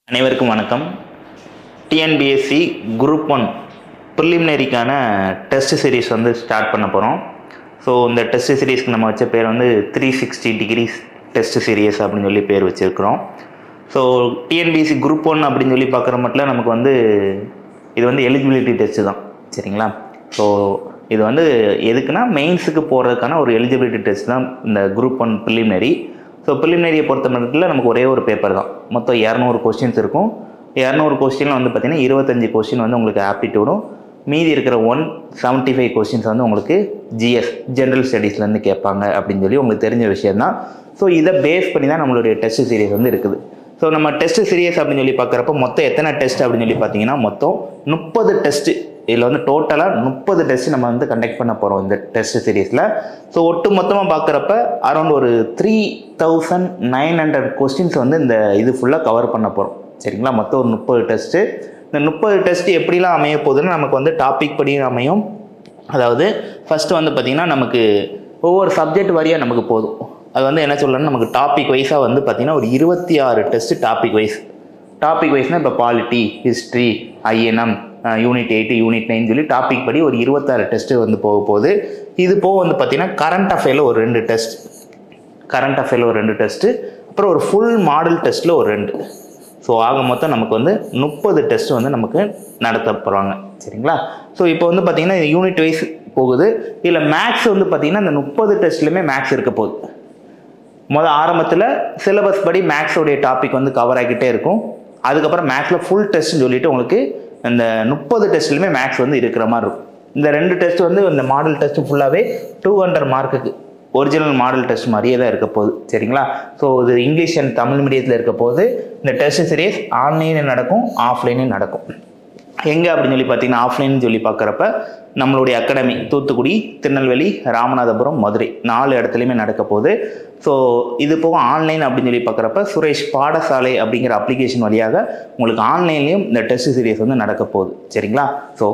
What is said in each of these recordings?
அனைவருக்கும் வணக்கம் TNPSC group one ப்ரிலிமினரிக்கான டெஸ்ட் சீரிஸ் வந்து ஸ்டார்ட் பண்ண போகிறோம் ஸோ இந்த டெஸ்ட் சீரிஸ்க்கு நம்ம வச்ச பேர் வந்து three sixty degrees test series அப்படின்னு சொல்லி பேர் வச்சுருக்கிறோம் ஸோ டிஎன்பிஎஸ்சி குரூப் ஒன் அப்படின்னு சொல்லி பார்க்குற மட்டும் நமக்கு வந்து இது வந்து எலிஜிபிலிட்டி டெஸ்ட்டு தான் சரிங்களா ஸோ இது வந்து எதுக்குன்னா மெயின்ஸுக்கு போகிறதுக்கான ஒரு எலிஜிபிலிட்டி டெஸ்ட் தான் இந்த குரூப் ஒன் ப்ரிலிமினரி ஸோ ப்ரிலிமினரியை பொறுத்த மட்டும் நமக்கு ஒரே ஒரு பேப்பர் தான் மொத்தம் இரநூறு கொஸ்டின்ஸ் இருக்கும் இரநூறு கொஸ்டினில் வந்து பார்த்திங்கன்னா இருபத்தஞ்சி கொஸ்டின் வந்து உங்களுக்கு ஆப்டிடியூடும் மீதி இருக்கிற ஒன் செவன்ட்டி ஃபைவ் கொஸ்டின்ஸ் வந்து உங்களுக்கு ஜிஎஸ் ஜென்ரல் ஸ்டடீஸ்லேருந்து கேட்பாங்க அப்படின்னு சொல்லி உங்களுக்கு தெரிஞ்ச விஷயம்தான் ஸோ இதை பேஸ் பண்ணி தான் நம்மளுடைய டெஸ்ட் சீரிஸ் வந்து இருக்குது ஸோ நம்ம டெஸ்ட் சீரியஸ் அப்படின்னு சொல்லி பார்க்குறப்ப மொத்தம் எத்தனை டெஸ்ட் அப்படின்னு சொல்லி பார்த்தீங்கன்னா மொத்தம் முப்பது டெஸ்ட்டு இதில் வந்து டோட்டலாக முப்பது டெஸ்ட் நம்ம வந்து கண்டக்ட் பண்ண போகிறோம் இந்த டெஸ்ட் சீரீஸில் ஸோ ஒட்டு மொத்தமாக பார்க்குறப்ப அரௌண்ட் ஒரு three thousand nine hundred questions வந்து இந்த இது ஃபுல்லாக கவர் பண்ண போகிறோம் சரிங்களா மொத்தம் ஒரு முப்பது டெஸ்ட்டு இந்த முப்பது டெஸ்ட் எப்படிலாம் அமைய போகுதுன்னு நமக்கு வந்து டாபிக் படி அமையும் அதாவது ஃபஸ்ட்டு வந்து பார்த்திங்கன்னா நமக்கு ஒவ்வொரு சப்ஜெக்ட் வாரியாக நமக்கு போதும் அது வந்து என்ன சொல்லணும்னா நமக்கு டாபிக் வைஸாக வந்து பார்த்திங்கன்னா ஒரு இருபத்தி ஆறு டெஸ்ட்டு டாபிக் வைஸ் டாபிக் வைஸ்னால் இப்போ polity history INM unit eight unit nine சொல்லி டாபிக் படி ஒரு இருபத்தாறு டெஸ்ட்டு வந்து போக போகுது இது போக வந்து பார்த்திங்கன்னா கரண்ட் அஃபேரில் ஒரு ரெண்டு டெஸ்ட் கரண்ட் அஃபேரில் ஒரு ரெண்டு டெஸ்ட்டு அப்புறம் ஒரு ஃபுல் மாடல் டெஸ்ட்டில் ஒரு ரெண்டு ஸோ ஆக மொத்தம் நமக்கு வந்து முப்பது டெஸ்ட் வந்து நமக்கு நடத்த போகிறாங்க சரிங்களா ஸோ இப்போ வந்து பார்த்திங்கன்னா யூனிட் வைஸ் போகுது இதில் மேக்ஸ் வந்து பார்த்திங்கன்னா இந்த முப்பது டெஸ்ட்லையுமே மேக்ஸ் இருக்க போகுது முதல் ஆரம்பத்தில் சிலபஸ் படி மேக்ஸோடைய டாபிக் வந்து கவர் ஆகிக்கிட்டே இருக்கும் அதுக்கப்புறம் மேக்ஸில் ஃபுல் டெஸ்ட்னு சொல்லிட்டு உங்களுக்கு இந்த முப்பது டெஸ்ட்லையுமே மேக்ஸ் வந்து இருக்கிற மாதிரி இருக்கும் இந்த ரெண்டு டெஸ்ட் வந்து இந்த மாடல் டெஸ்ட் ஃபுல்லாகவே டூ ஹண்ட்ரட் மார்க்குக்கு ஒரிஜினல் மாடல் டெஸ்ட் மாதிரியே தான் இருக்க போகுது சரிங்களா ஸோ இது இங்கிலீஷ் அண்ட் தமிழ் மீடியத்தில் இருக்க போது இந்த டெஸ்ட் சீரியஸ் ஆன்லைனில் நடக்கும் ஆஃப்லைனும் நடக்கும் எங்கே அப்படின்னு சொல்லி பார்த்தீங்கன்னா ஆஃப்லைன் சொல்லி பார்க்குறப்ப நம்மளுடைய அகாடமி தூத்துக்குடி திருநெல்வேலி ராமநாதபுரம் மதுரை நாலு இடத்துலையுமே நடக்க போகுது ஸோ இது போக ஆன்லைன் அப்படின்னு சொல்லி பார்க்குறப்ப சுரேஷ் பாடசாலை அப்படிங்கிற அப்ளிகேஷன் வழியாக உங்களுக்கு ஆன்லைன்லேயும் இந்த டெஸ்ட் சீரியஸ் வந்து நடக்க போகுது சரிங்களா ஸோ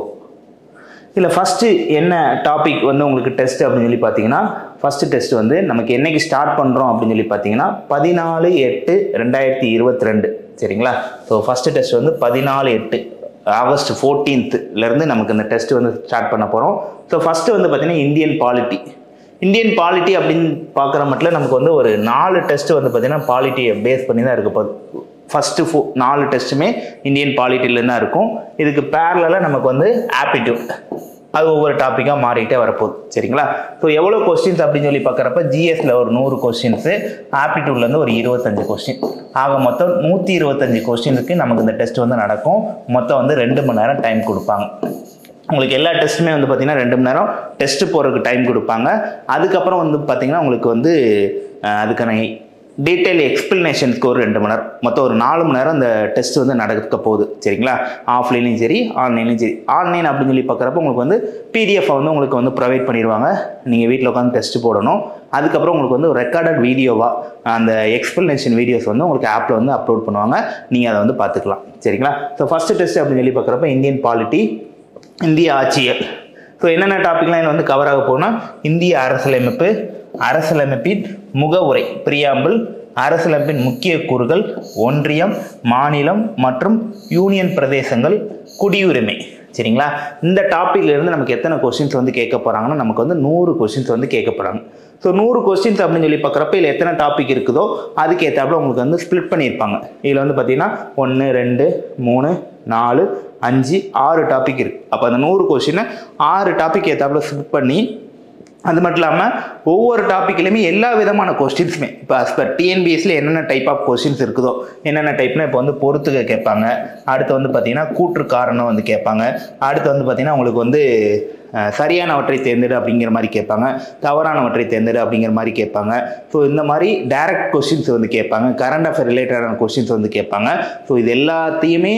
இதில் ஃபஸ்ட்டு என்ன டாபிக் வந்து உங்களுக்கு டெஸ்ட் அப்படின்னு சொல்லி பார்த்தீங்கன்னா ஃபஸ்ட்டு டெஸ்ட் வந்து நமக்கு என்னைக்கு ஸ்டார்ட் பண்ணுறோம் அப்படின்னு சொல்லி பார்த்தீங்கன்னா பதினாலு எட்டு ரெண்டாயிரத்தி இருபத்தி ரெண்டு சரிங்களா ஸோ ஃபஸ்ட்டு டெஸ்ட் வந்து பதினாலு எட்டு ஆகஸ்ட் ஃபோர்டீன்த்துலேருந்து நமக்கு இந்த டெஸ்ட் வந்து ஸ்டார்ட் பண்ண போகிறோம் ஸோ ஃபஸ்ட்டு வந்து பார்த்திங்கன்னா இந்தியன் பாலிட்டி இந்தியன் பாலிட்டி அப்படின்னு பார்க்குற மட்டும் நமக்கு வந்து ஒரு நாலு டெஸ்ட் வந்து பார்த்திங்கன்னா பாலிட்டியை பேஸ் பண்ணி தான் இருக்க போகுது ஃபஸ்ட்டு ஃபோ நாலு டெஸ்ட்டுமே இந்தியன் பாலிட்டிலேருந்து தான் இருக்கும் இதுக்கு பேரலாக நமக்கு வந்து ஆப்டிடியூட் அது ஒவ்வொரு டாப்பிக்காக மாறிக்கிட்டே வரப்போகுது சரிங்களா ஸோ எவ்வளோ கொஸ்டின்ஸ் அப்படின்னு சொல்லி பார்க்குறப்ப ஜிஎஸ்ல ஒரு நூறு கொஸ்டின்ஸு ஆப்டிடியூட்லேருந்து ஒரு இருபத்தஞ்சு கொஸ்டின் ஆக மொத்தம் நூற்றி இருபத்தஞ்சு கொஸ்டினுக்கு நமக்கு இந்த டெஸ்ட் வந்து நடக்கும் மொத்தம் வந்து ரெண்டு மணி நேரம் டைம் கொடுப்பாங்க உங்களுக்கு எல்லா டெஸ்ட்டுமே வந்து பார்த்திங்கன்னா ரெண்டு மணி நேரம் டெஸ்ட்டு போகிறதுக்கு டைம் கொடுப்பாங்க அதுக்கப்புறம் வந்து பார்த்திங்கன்னா உங்களுக்கு வந்து அஹ், அதுக்கான டீட்டெயில் எக்ஸ்பிளனேஷனுக்கு ஒரு ரெண்டு மணி நேரம் மொத்தம் ஒரு நாலு மணி நேரம் இந்த டெஸ்ட் வந்து நடக்க போகுது சரிங்களா ஆஃப்லைன்லையும் சரி ஆன்லைன்லையும் சரி ஆன்லைன் அப்படின்னு சொல்லி பார்க்குறப்ப உங்களுக்கு வந்து பிடிஎஃப் வந்து உங்களுக்கு வந்து ப்ரொவைட் பண்ணிடுவாங்க நீங்கள் வீட்டில் உட்காந்து டெஸ்ட் போடணும் அதுக்கப்புறம் உங்களுக்கு வந்து ஒரு ரெக்கார்டட் வீடியோவாக அந்த எக்ஸ்பிளனேஷன் வீடியோஸ் வந்து உங்களுக்கு ஆப்பில் வந்து அப்லோட் பண்ணுவாங்க நீங்கள் அதை வந்து பார்த்துக்கலாம் சரிங்களா ஸோ ஃபஸ்ட்டு டெஸ்ட் அப்படின்னு சொல்லி பார்க்குறப்ப இந்தியன் பாலிட்டி இந்திய ஆட்சியல் ஸோ என்னென்ன டாபிக்லாம் இதில் வந்து கவர் ஆக போகும்னா இந்திய அரசியலமைப்பு அரசியலமைப்பின் முகவுரை பிரியாம்பிள் அரசியலமைப்பின் முக்கிய கூறுகள் ஒன்றியம் மாநிலம் மற்றும் யூனியன் பிரதேசங்கள் குடியுரிமை சரிங்களா இந்த டாப்பிக்ல இருந்து நமக்கு எத்தனை கொஸ்டின்ஸ் வந்து கேட்க போகிறாங்கன்னா நமக்கு வந்து நூறு கொஸ்டின்ஸ் வந்து கேட்க போகிறாங்க ஸோ நூறு கொஸ்டின்ஸ் அப்படின்னு சொல்லி பார்க்குறப்ப இதில் எத்தனை டாபிக் இருக்குதோ அதுக்கு ஏற்றாப்புல உங்களுக்கு வந்து ஸ்ப்ளிட் பண்ணியிருப்பாங்க இதில் வந்து பார்த்தீங்கன்னா ஒன்று ரெண்டு மூணு நாலு அஞ்சு ஆறு டாபிக் இருக்குது அப்போ அந்த நூறு கொஸ்டினை ஆறு டாபிக் ஏற்றாப்புல ஸ்ப்ளிட் பண்ணி அது மட்டும் இல்லாமல் ஒவ்வொரு டாப்பிக்லையுமே எல்லா விதமான கொஸ்டின்ஸுமே இப்போ as per டிஎன்பிஎஸ்சியில் என்னென்ன டைப் ஆஃப் கொஸ்டின்ஸ் இருக்குதோ என்னென்ன டைப்னா இப்போ வந்து பொறுத்துக்க கேட்பாங்க அடுத்து வந்து பார்த்தீங்கன்னா கூற்று காரணம் வந்து கேட்பாங்க அடுத்து வந்து பார்த்தீங்கன்னா உங்களுக்கு வந்து அஹ், சரியானவற்றை தேர்ந்தெடு அப்படிங்கிற மாதிரி கேட்பாங்க தவறானவற்றை தேர்ந்தெடு அப்படிங்கிற மாதிரி கேட்பாங்க ஸோ இந்த மாதிரி டைரக்ட் கொஸ்டின்ஸ் வந்து கேட்பாங்க கரண்ட் அஃபேர் ரிலேட்டடான கொஸ்டின்ஸ் வந்து கேட்பாங்க ஸோ இது எல்லாத்தையுமே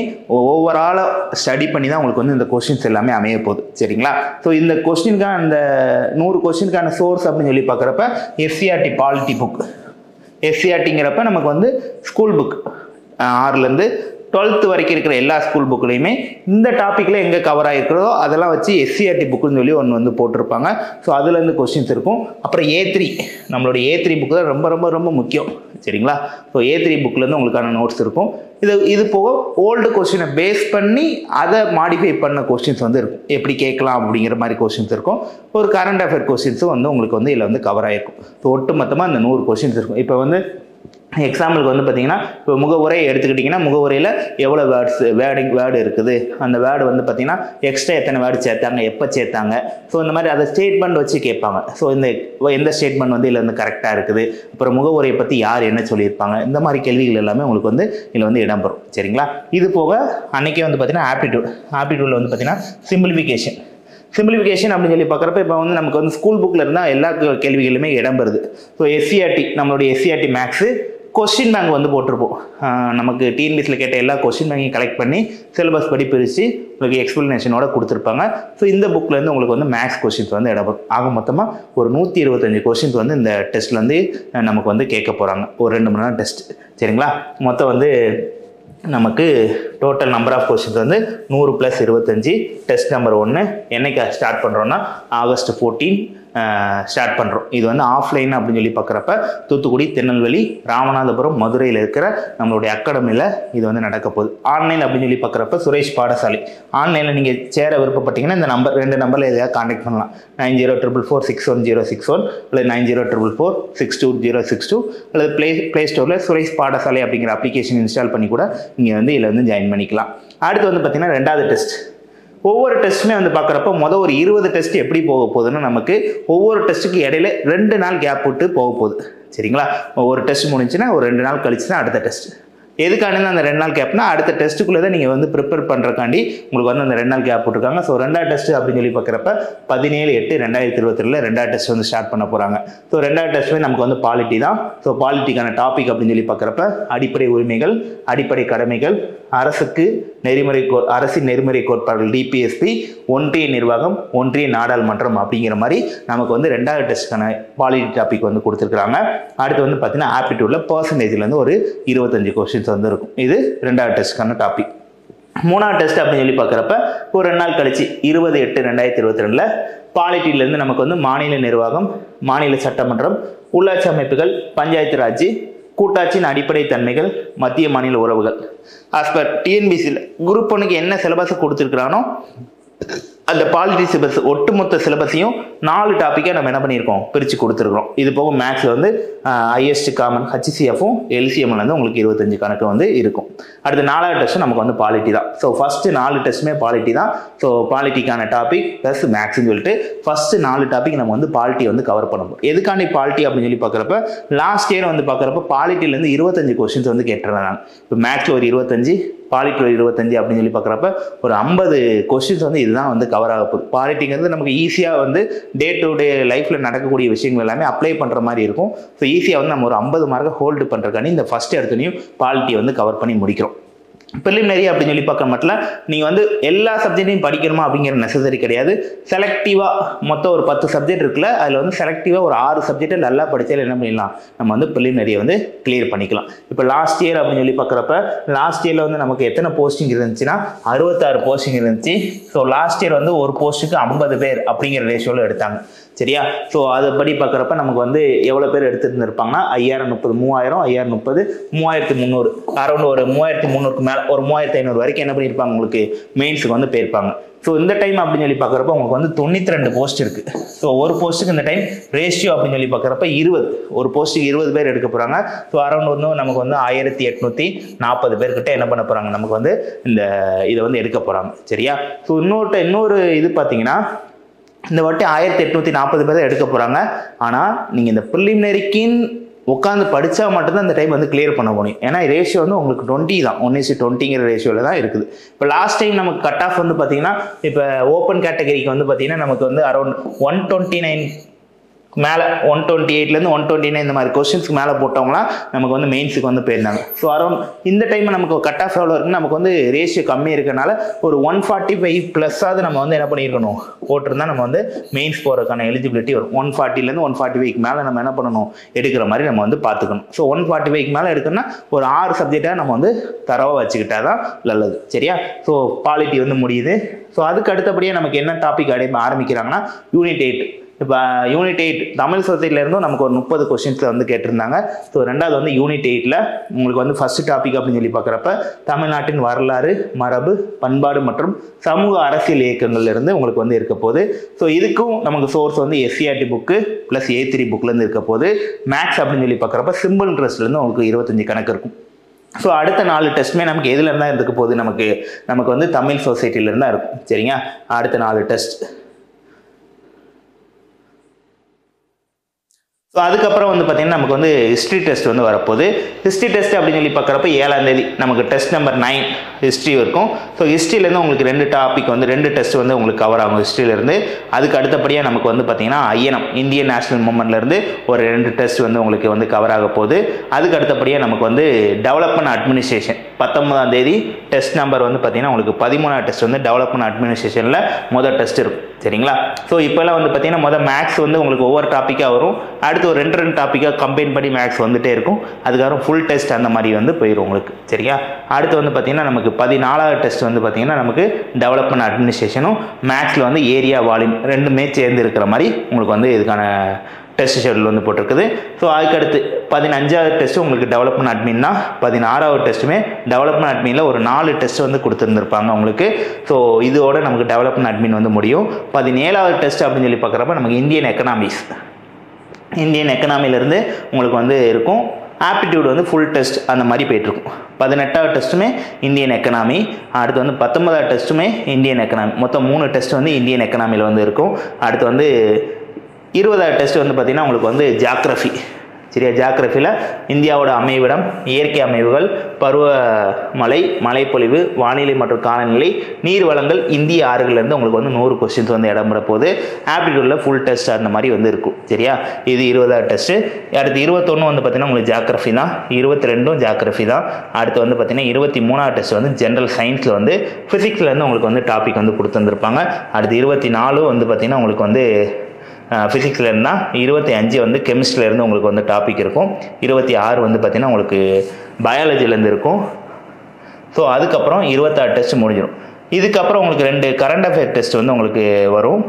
ஓவராலாக ஸ்டடி பண்ணி தான் உங்களுக்கு வந்து இந்த கொஸ்டின்ஸ் எல்லாமே அமைய போகுது சரிங்களா ஸோ இந்த கொஸ்டினுக்கான அந்த நூறு கொஸ்டினுக்கான சோர்ஸ் அப்படின்னு சொல்லி பார்க்குறப்ப எஸ்சிஆர்டி பாலிட்டி புக் எஸ்சிஆர்டிங்கிறப்ப நமக்கு வந்து ஸ்கூல் புக் ஆறுலேருந்து டுவெல்த்து வரைக்கும் இருக்கிற எல்லா ஸ்கூல் புக்லையுமே இந்த டாப்பிக்கில் எங்கே கவர் ஆகிருக்கிறதோ அதெல்லாம் வச்சு எஸ்சிஆர்டி புக்குன்னு சொல்லி ஒன்று வந்து போட்டிருப்பாங்க ஸோ அதுலேருந்து கொஸ்டின்ஸ் இருக்கும் அப்புறம் ஏ த்ரீ நம்மளோட ஏ த்ரீ புக்கு தான் ரொம்ப ரொம்ப ரொம்ப முக்கியம் சரிங்களா ஸோ ஏ த்ரீ புக்லேருந்து உங்களுக்கான நோட்ஸ் இருக்கும் இது இது போக ஓல்டு கொஸ்டினை பேஸ் பண்ணி அதை மாடிஃபை பண்ண கொஸ்டின்ஸ் வந்து இருக்கும் எப்படி கேட்கலாம் அப்படிங்கிற மாதிரி கொஸ்டின்ஸ் இருக்கும் ஒரு கரண்ட் அஃபேர் கொஸ்டின்ஸும் வந்து உங்களுக்கு வந்து இதில் வந்து கவர் ஆகிருக்கும் ஸோ ஒட்டு மொத்தமாக இந்த நூறு கொஸ்டின்ஸ் இருக்கும் இப்போ வந்து எக்ஸாம்பிளுக்கு வந்து பார்த்தீங்கன்னா இப்போ முகவுரை எடுத்துக்கிட்டிங்கன்னா முகவுரையில் எவ்வளோ வேர்ட்ஸ் வேர்டிங் வேர்டு இருக்குது அந்த வேர்டு வந்து பார்த்தீங்கன்னா எக்ஸ்ட்ரா எத்தனை வேர்டு சேர்த்தாங்க எப்போ சேர்த்தாங்க ஸோ இந்த மாதிரி அதை ஸ்டேட்மெண்ட் வச்சு கேட்பாங்க ஸோ இந்த எந்த ஸ்டேட்மெண்ட் வந்து இதில் வந்து கரெக்டாக இருக்குது அப்புறம் முகவுரையை பற்றி யார் என்ன சொல்லியிருப்பாங்க இந்த மாதிரி கேள்விகள் எல்லாமே உங்களுக்கு வந்து இதில் வந்து இடம்பெறும் சரிங்களா இது போக அன்றைக்கே வந்து பார்த்தீங்கன்னா ஆப்டிடியூட் ஆப்டிடியூடில் வந்து பார்த்தீங்கன்னா சிம்பிளிஃபிகேஷன் சிம்பிளிஃபிகேஷன் அப்படின்னு சொல்லி பார்க்குறப்ப இப்போ வந்து நமக்கு வந்து ஸ்கூல் புக்கில் இருந்தால் எல்லா கேள்விகளுமே இடம்பெறுது ஸோ எஸ்சிஆர்டி நம்மளுடைய எஸ்சிஆர்டி மேக்ஸு கொஸ்டின் பேங்க் வந்து போட்டிருப்போம் ஆஹ் நமக்கு டிஎன்பிஎஸ்சியில் கேட்ட எல்லா கொஸ்டின் பேங்கையும் கலெக்ட் பண்ணி சிலபஸ் படி பிரித்து உங்களுக்கு எக்ஸ்ப்ளனேஷனோட கொடுத்துருப்பாங்க ஸோ இந்த புக்லேருந்து உங்களுக்கு வந்து மேக்ஸ் கொஸ்டின்ஸ் வந்து இடம்பெறும் ஆக மொத்தமாக ஒரு நூற்றி இருபத்தஞ்சு கொஸ்டின்ஸ் வந்து இந்த டெஸ்ட்டில் வந்து அஹ் நமக்கு வந்து கேட்க போகிறாங்க ஒரு ரெண்டு மணி நேரம் டெஸ்ட் சரிங்களா மொத்தம் வந்து நமக்கு டோட்டல் நம்பர் ஆஃப் கொஸ்டின்ஸ் வந்து நூறு ப்ளஸ் இருபத்தஞ்சி டெஸ்ட் நம்பர் ஒன்று என்னைக்கு ஸ்டார்ட் பண்ணுறோன்னா ஆகஸ்ட் ஃபோர்டீன் ஸ்டார்ட் பண்ணுறோம் இது வந்து ஆஃப்லைன் அப்படின்னு சொல்லி பார்க்குறப்ப தூத்துக்குடி திருநெல்வேலி ராமநாதபுரம் மதுரையில் இருக்கிற நம்மளுடைய அகாடமியில் இது வந்து நடக்க போகுது ஆன்லைன் அப்படின்னு சொல்லி பார்க்குறப்ப சுரேஷ் பாடசாலை ஆன்லைனில் நீங்கள் சேர விருப்பப்பட்டீங்கன்னா இந்த நம்பர் ரெண்டு நம்பரில் எதையாவது காண்டாக்ட் பண்ணலாம் nine zero triple four six one zero six one அல்லது nine zero triple four six two zero six two அல்லது ப்ளே ப்ளே ஸ்டோரில் சுரேஷ் பாடசாலை அப்படிங்கிற அப்ளிகேஷன் இன்ஸ்டால் பண்ணி கூட நீங்கள் வந்து இதில் வந்து ஜாயின் பண்ணிக்கலாம் அடுத்து வந்து பார்த்தீங்கன்னா ரெண்டாவது டெஸ்ட் ஒவ்வொரு டெஸ்ட்டுமே வந்து பார்க்குறப்ப மொதல் ஒரு இருபது டெஸ்ட் எப்படி போக போகுதுன்னு நமக்கு ஒவ்வொரு டெஸ்ட்டுக்கு இடையில ரெண்டு நாள் கேப் விட்டு போக போகுது சரிங்களா ஒரு டெஸ்ட் முடிஞ்சுன்னா ஒரு ரெண்டு நாள் கழிச்சு தான் அடுத்த டெஸ்ட் எதுக்காண்டி அந்த ரெண்டு நாள் கேப்னா அடுத்த டெஸ்ட்டுக்குள்ளே தான் நீங்கள் வந்து ப்ரிப்பேர் பண்ணுறக்காண்டி உங்களுக்கு வந்து அந்த ரெண்டு நாள் கேப் விட்டுருக்காங்க ஸோ ரெண்டாவது டெஸ்ட் அப்படின்னு சொல்லி பார்க்குறப்ப பதினேழு எட்டு ரெண்டாயிரத்தி இருபத்தி ரெண்டில் ரெண்டாவது டெஸ்ட் வந்து ஸ்டார்ட் பண்ண போகிறாங்க ஸோ ரெண்டாவது டெஸ்ட்டுமே நமக்கு வந்து பாலிட்டி தான் ஸோ பாலிட்டிக்கான டாபிக் அப்படின்னு சொல்லி பார்க்குறப்ப அடிப்படை உரிமைகள் அடிப்படை கடமைகள் அரசுக்கு நெறிமுறை கோ அரசின் நெறிமுறை கோட்பாடுகள் டிபிஎஸ்பி ஒன்றிய நிர்வாகம் ஒன்றிய நாடாளுமன்றம் அப்படிங்கிற மாதிரி நமக்கு வந்து ரெண்டாவது டெஸ்ட்டுக்கான பாலிட்டி டாபிக் வந்து கொடுத்துருக்காங்க அடுத்து வந்து பார்த்தீங்கன்னா ஆப்டிடியூடில் பர்சன்டேஜ்லேருந்து ஒரு இருபத்தஞ்சு கொஸ்டின்ஸ் வந்து இருக்கும் இது ரெண்டாவது டெஸ்ட்டுக்கான டாபிக் மூணாவது டெஸ்ட் அப்படின்னு சொல்லி பார்க்குறப்ப ஒரு ரெண்டு நாள் கழிச்சு இருபது எட்டு ரெண்டாயிரத்தி இருபத்தி ரெண்டில் பாலிட்டியிலேருந்து நமக்கு வந்து மாநில நிர்வாகம் மாநில சட்டமன்றம் உள்ளாட்சி அமைப்புகள் பஞ்சாயத்து ராஜ் கூட்டாட்சியின் அடிப்படை தன்மைகள் மத்திய மாநில உறவுகள் ஆஸ் பர் டிஎன்பிசியில் குரூப் ஒன்றுக்கு என்ன சிலபஸை கொடுத்துருக்குறானோ அந்த பாலிட்டி சிலபஸ் ஒட்டுமொத்த சிலபஸையும் நாலு டாப்பிக்காக நம்ம என்ன பண்ணியிருக்கோம் பிரித்து கொடுத்துருக்கோம் இது போக மேக்ஸில் வந்து ஹையஸ்ட் காமன் ஹச்சிசிஎஃப்பும் எல்சிஎம்ல வந்து உங்களுக்கு இருபத்தஞ்சு கணக்கு வந்து இருக்கும் அடுத்து நாலாவது டெஸ்ட் நமக்கு வந்து பாலிட்டி தான் ஸோ ஃபஸ்ட்டு நாலு டெஸ்ட்டுமே பாலிட்டி தான் ஸோ பாலிட்டிக்கான டாபிக் ப்ளஸ் மேக்ஸ்னு சொல்லிட்டு ஃபஸ்ட்டு நாலு டாபிக் நம்ம வந்து பாலிட்டி வந்து கவர் பண்ண போகிறோம் எதுக்காண்டி பாலிட்டி அப்படின்னு சொல்லி பார்க்குறப்ப லாஸ்ட் இயர் வந்து பார்க்குறப்ப பாலிட்டிலேருந்து இருபத்தஞ்சு கொஸ்டின்ஸ் வந்து கேட்டுருந்தாங்க இப்போ மேக்ஸில் ஒரு இருபத்தஞ்சு பாலிட்டி ஒரு இருபத்தஞ்சு அப்படின்னு சொல்லி பார்க்குறப்ப ஒரு ஐம்பது கொஸ்டின்ஸ் வந்து இதுதான் வந்து கவர் ஆக போகுது பாலிட்டிங்கிறது நமக்கு ஈஸியாக வந்து டே டு டே லைஃப்பில் நடக்கக்கூடிய விஷயங்கள் எல்லாமே அப்ளை பண்ணுற மாதிரி இருக்கும் ஸோ ஈஸியாக வந்து நம்ம ஒரு ஐம்பது மார்க்கை ஹோல்டு பண்ணுறக்காண்டி இந்த ஃபஸ்ட் இடத்துலையும் பாலிட்டியை வந்து கவர் பண்ணி முடிக்கிறோம் ப்ரிலிமினரி அப்படின்னு சொல்லி பார்க்க மட்டும் நீங்கள் வந்து எல்லா சப்ஜெக்ட்டையும் படிக்கணுமா அப்படிங்கிற நெசசரி கிடையாது செலக்டிவாக மொத்தம் ஒரு பத்து சப்ஜெக்ட் இருக்குல்ல அதில் வந்து செலக்டிவாக ஒரு ஆறு சப்ஜெக்டை நல்லா படித்தால் என்ன பண்ணிடலாம் நம்ம வந்து ப்ரிலிமினரியை வந்து கிளியர் பண்ணிக்கலாம் இப்போ லாஸ்ட் இயர் அப்படின்னு சொல்லி பார்க்குறப்ப லாஸ்ட் இயரில் வந்து நமக்கு எத்தனை போஸ்டிங் இருந்துச்சுன்னா அறுபத்தாறு போஸ்டிங் இருந்துச்சு ஸோ லாஸ்ட் இயர் வந்து ஒரு போஸ்ட்டுக்கு ஐம்பது பேர் அப்படிங்கிற ரேஷியோவில் எடுத்தாங்க சரியா ஸோ அதுபடி பார்க்குறப்ப நமக்கு வந்து எவ்வளோ பேர் எடுத்துருந்துருப்பாங்கன்னா ஐயாயிரம் முப்பது மூவாயிரம் ஐயாயிரம் முப்பது மூவாயிரத்தி முந்நூறு அரௌண்ட் ஒரு மூவாயிரத்தி முந்நூறுக்கு மேலே ஒரு மூவாயிரத்தி ஐநூறு வரைக்கும் என்ன பண்ணியிருப்பாங்க உங்களுக்கு மெயின்ஸுக்கு வந்து போயிருப்பாங்க ஸோ இந்த டைம் அப்படின்னு சொல்லி பார்க்குறப்ப உங்களுக்கு வந்து தொண்ணூற்றி ரெண்டு போஸ்ட் இருக்குது ஸோ ஒரு போஸ்ட்டுக்கு இந்த டைம் ரேஷியோ அப்படின்னு சொல்லி பார்க்குறப்ப இருபது ஒரு போஸ்ட்டுக்கு இருபது பேர் எடுக்க போகிறாங்க ஸோ அரௌண்ட் வந்து நமக்கு வந்து ஆயிரத்தி எட்நூற்றி நாற்பது பேர்கிட்ட என்ன பண்ண போகிறாங்க நமக்கு வந்து இந்த இதை வந்து எடுக்க போகிறாங்க சரியா ஸோ இன்னொரு இன்னொரு இது பார்த்தீங்கன்னா இந்த வாட்டி ஆயிரத்தி எட்நூற்றி நாற்பது பேர் தான் எடுக்க போகிறாங்க ஆனால் நீங்கள் இந்த ப்ரிலிமினரிக்கின் உட்காந்து படித்தா மட்டும்தான் இந்த டைம் வந்து கிளியர் பண்ண முடியும் ஏன்னா ரேஷியோ வந்து உங்களுக்கு டுவெண்ட்டி தான் ஒன் இஸ் டுவெண்ட்டிங்கிற ரேஷியோவில் தான் இருக்குது இப்போ லாஸ்ட் டைம் நமக்கு கட் ஆஃப் வந்து பார்த்தீங்கன்னா இப்போ ஓப்பன் கேட்டகரிக்கு வந்து பார்த்தீங்கன்னா நமக்கு வந்து அரௌண்ட் ஒன் டுவெண்ட்டி நைன் மேலே ஒன் டுவெண்ட்டி எயிட்லேருந்து ஒன் டுவெண்ட்டி நைன் இந்த மாதிரி கொஸ்டின்ஸ்க்கு மேலே போட்டவங்களாம் நமக்கு வந்து மெயின்ஸுக்கு வந்து போயிருந்தாங்க ஸோ அரௌண்ட் இந்த டைம் நமக்கு கட் ஆஃப் எவ்வளோ இருக்குன்னு நமக்கு வந்து ரேஷியோ கம்மி இருக்கனால ஒரு ஒன் ஃபார்ட்டி ஃபைவ் ப்ளஸ்ஸாவது நம்ம வந்து என்ன பண்ணியிருக்கணும் போட்டிருந்தா நம்ம வந்து மெயின்ஸ் போகிறதுக்கான எலிஜிபிலிட்டி வரும் ஒன் ஃபார்ட்டிலேருந்து ஒன் ஃபார்ட்டி ஃபைவ்க்கு மேலே நம்ம என்ன பண்ணணும் எடுக்கிற மாதிரி நம்ம வந்து பார்த்துக்கணும் ஸோ ஒன் ஃபார்ட்டி ஃபைவ்க்கு மேலே எடுக்கணும்னா ஒரு ஆறு சப்ஜெக்டாக நம்ம வந்து தரவாக வச்சுக்கிட்டா தான் நல்லது சரியா ஸோ பாலிட்டி வந்து முடியுது ஸோ அதுக்கு அடுத்தபடியாக நமக்கு என்ன டாபிக் அடை ஆரம்பிக்கிறாங்கன்னா யூனிட் எயிட் இப்போ யூனிட் எயிட் தமிழ் சொசைட்டிலேருந்தும் நமக்கு ஒரு முப்பது கொஸ்டின்ஸில் வந்து கேட்டிருந்தாங்க ஸோ ரெண்டாவது வந்து யூனிட் எயிட்டில் உங்களுக்கு வந்து ஃபர்ஸ்ட் டாபிக் அப்படின்னு சொல்லி பார்க்குறப்ப தமிழ்நாட்டின் வரலாறு மரபு பண்பாடு மற்றும் சமூக அரசியல் இயக்கங்கள்ல இருந்து உங்களுக்கு வந்து இருக்க போகுது ஸோ இதுக்கும் நமக்கு சோர்ஸ் வந்து SCERT book plus A three புக்லேருந்து இருக்க போகுது மேக்ஸ் அப்படின்னு சொல்லி பார்க்குறப்ப சிம்பிள் இன்ட்ரெஸ்ட்லேருந்து உங்களுக்கு இருபத்தஞ்சு கணக்கு இருக்கும் ஸோ அடுத்த நாலு டெஸ்ட்டுமே நமக்கு எதுல இருந்தா இருந்துக்க போகுது நமக்கு நமக்கு வந்து தமிழ் சொசைட்டில இருந்தா இருக்கும் சரிங்க அடுத்த நாலு டெஸ்ட் ஸோ அதுக்கப்புறம் வந்து பார்த்தீங்கன்னா நமக்கு வந்து ஹிஸ்ட்ரி டெஸ்ட் வந்து வரப்போகுது ஹிஸ்ட்ரி டெஸ்ட் அப்படின்னு சொல்லி பார்க்குறப்ப ஏழாம் தேதி நமக்கு டெஸ்ட் நம்பர் நைன் ஹிஸ்ட்ரி இருக்கும் ஸோ ஹிஸ்ட்ரியிலேருந்து உங்களுக்கு ரெண்டு டாபிக் வந்து ரெண்டு டெஸ்ட் வந்து உங்களுக்கு கவர் ஆகும் ஹிஸ்ட்ரியிலேருந்து அதுக்கு அடுத்தபடியாக நமக்கு வந்து பார்த்தீங்கன்னா ஐஎன்எம் இந்தியன் நேஷனல் மூமெண்ட்லேருந்து ஒரு ரெண்டு டெஸ்ட் வந்து உங்களுக்கு வந்து கவர் ஆக போகுது அதுக்கு அடுத்தபடியாக நமக்கு வந்து டெவலப்மெண்ட் அட்மினிஸ்ட்ரேஷன் பத்தொன்பதாம் தேதி டெஸ்ட் நம்பர் வந்து பார்த்தீங்கன்னா உங்களுக்கு பதிமூணாவது டெஸ்ட் வந்து டெவலப்மெண்ட் அட்மினிஸ்ட்ரேஷனில் மொதல் டெஸ்ட் இருக்கும் சரிங்களா ஸோ இப்போல்லாம் வந்து பார்த்தீங்கன்னா மொதல் மேக்ஸ் வந்து உங்களுக்கு ஒவ்வொரு டாப்பிக்காக வரும் அடுத்து ஒரு ரெண்டு ரெண்டு டாப்பிக்காக கம்பைன் பண்ணி மேக்ஸ் வந்துட்டே இருக்கும் அதுக்கப்புறம் ஃபுல் டெஸ்ட் அந்த மாதிரி வந்து போயிடும் உங்களுக்கு சரியா அடுத்து வந்து பார்த்தீங்கன்னா நமக்கு பதினாலாவது டெஸ்ட் வந்து பார்த்தீங்கன்னா நமக்கு டெவலப்மெண்ட் அட்மினிஸ்ட்ரேஷனும் மேக்ஸில் வந்து ஏரியா வால்யூம் ரெண்டுமே சேர்ந்து இருக்கிற மாதிரி உங்களுக்கு வந்து இதுக்கான டெஸ்ட் ஷெடியூல் வந்து போட்டிருக்குது ஸோ அதுக்கடுத்து பதினஞ்சாவது டெஸ்ட்டு உங்களுக்கு டெவலப்மெண்ட் அட்மின் தான் பதினாறாவது டெஸ்ட்டுமே டெவலப்மெண்ட் அட்மினில் ஒரு நாலு டெஸ்ட் வந்து கொடுத்துருந்துருப்பாங்க உங்களுக்கு ஸோ இதோட நமக்கு டெவலப்மெண்ட் அட்மின் வந்து முடியும் பதினேழாவது டெஸ்ட் அப்படின்னு சொல்லி பார்க்குறப்ப நமக்கு இந்தியன் எக்கனாமிக்ஸ் இந்தியன் எக்கனாமிலேருந்து உங்களுக்கு வந்து இருக்கும் ஆப்டிடியூட் வந்து ஃபுல் டெஸ்ட் அந்த மாதிரி போயிட்டுருக்கும் பதினெட்டாவது டெஸ்ட்டுமே இந்தியன் எக்கனாமி அடுத்து வந்து பத்தொன்பதாவது டெஸ்ட்டுமே இந்தியன் எக்கனாமி மொத்தம் மூணு டெஸ்ட் வந்து இந்தியன் எக்கனாமியில் வந்து இருக்கும் அடுத்து வந்து இருபதாவது டெஸ்ட் வந்து பார்த்திங்கன்னா உங்களுக்கு வந்து ஜாக்ரஃபி சரியா ஜாக்ரஃபியில் இந்தியாவோட அமைவிடம் இயற்கை அமைவுகள் பருவமழை மழைப்பொழிவு வானிலை மற்றும் காலநிலை நீர் வளங்கள் இந்திய ஆறுகள்லேருந்து உங்களுக்கு வந்து நூறு கொஸ்டின்ஸ் வந்து இடம்பெற போகுது ஆப்டிடியூடில் ஃபுல் டெஸ்ட் அந்த மாதிரி வந்து இருக்கும் சரியா இது இருபதாவது டெஸ்ட்டு அடுத்து இருபத்தொன்று வந்து பார்த்தீங்கன்னா உங்களுக்கு ஜாக்ரஃபி தான் இருபத்தி ரெண்டும் ஜாக்ரஃபி தான் அடுத்து வந்து பார்த்தீங்கன்னா இருபத்தி மூணாவது டெஸ்ட் வந்து ஜென்ரல் சயின்ஸில் வந்து ஃபிசிக்ஸ்லேருந்து உங்களுக்கு வந்து டாபிக் வந்து கொடுத்துருந்துருப்பாங்க அடுத்து இருபத்தி நாலு வந்து பார்த்தீங்கன்னா உங்களுக்கு வந்து ஃபிசிக்ஸில் இருந்தால் இருபத்தி அஞ்சு வந்து கெமிஸ்ட்ரிலேருந்து உங்களுக்கு வந்து டாபிக் இருக்கும் இருபத்தி ஆறு வந்து பார்த்திங்கன்னா உங்களுக்கு பயாலஜிலேருந்து இருக்கும் ஸோ அதுக்கப்புறம் இருபத்தாறு டெஸ்ட் முடிஞ்சிடும் இதுக்கப்புறம் உங்களுக்கு ரெண்டு கரண்ட் அஃபேர் டெஸ்ட் வந்து உங்களுக்கு வரும்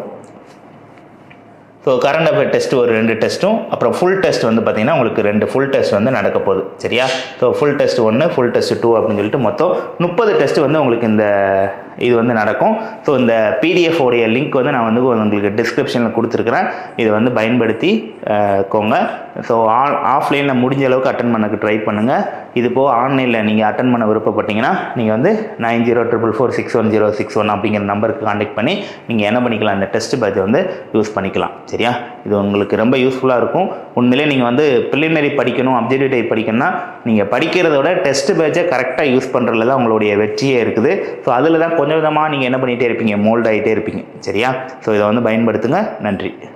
ஸோ கரண்ட் அஃபேர் டெஸ்ட் ஒரு ரெண்டு டெஸ்ட்டும் அப்புறம் ஃபுல் டெஸ்ட் வந்து பார்த்தீங்கன்னா உங்களுக்கு ரெண்டு ஃபுல் டெஸ்ட் வந்து நடக்க போகுது சரியா ஸோ ஃபுல் டெஸ்ட் ஒன்று ஃபுல் டெஸ்ட் டூ அப்படின்னு சொல்லிட்டு மொத்தம் முப்பது டெஸ்ட் வந்து உங்களுக்கு இந்த இது வந்து நடக்கும் ஸோ இந்த பிடிஎஃப் உடைய லிங்க் வந்து நான் வந்து உங்களுக்கு டிஸ்கிரிப்ஷனில் கொடுத்துருக்குறேன் இதை வந்து பயன்படுத்தி அஹ், கோங்க ஸோ ஆன் ஆஃப்லைனில் முடிஞ்ச அளவுக்கு அட்டன் பண்ணக்கு ட்ரை பண்ணுங்கள் இது போக ஆன்லைனில் நீங்கள் அட்டன் பண்ண விருப்பப்பட்டீங்கன்னா நீங்கள் வந்து nine zero triple four six one zero six one அப்படிங்கிற நம்பருக்கு காண்டாக்ட் பண்ணி நீங்கள் என்ன பண்ணிக்கலாம் அந்த டெஸ்ட் பேட்சை வந்து யூஸ் பண்ணிக்கலாம் சரியா இது உங்களுக்கு ரொம்ப யூஸ்ஃபுல்லாக இருக்கும் உண்மையிலே நீங்கள் வந்து ப்ரிலிமினரி படிக்கணும் அப்ஜெக்டிவ் டைப் படிக்கணும்னா நீங்கள் படிக்கிறத விட டெஸ்ட் பேட்சை கரெக்டாக யூஸ் பண்ணுறதுல தான் உங்களுடைய வெற்றியே இருக்குது ஸோ அதில் தான் கொஞ்சம் கொஞ்சமாக நீங்கள் என்ன பண்ணிகிட்டே இருப்பீங்க மோல்ட் ஆகிட்டே இருப்பீங்க சரியா ஸோ இதை வந்து பயன்படுத்துங்க நன்றி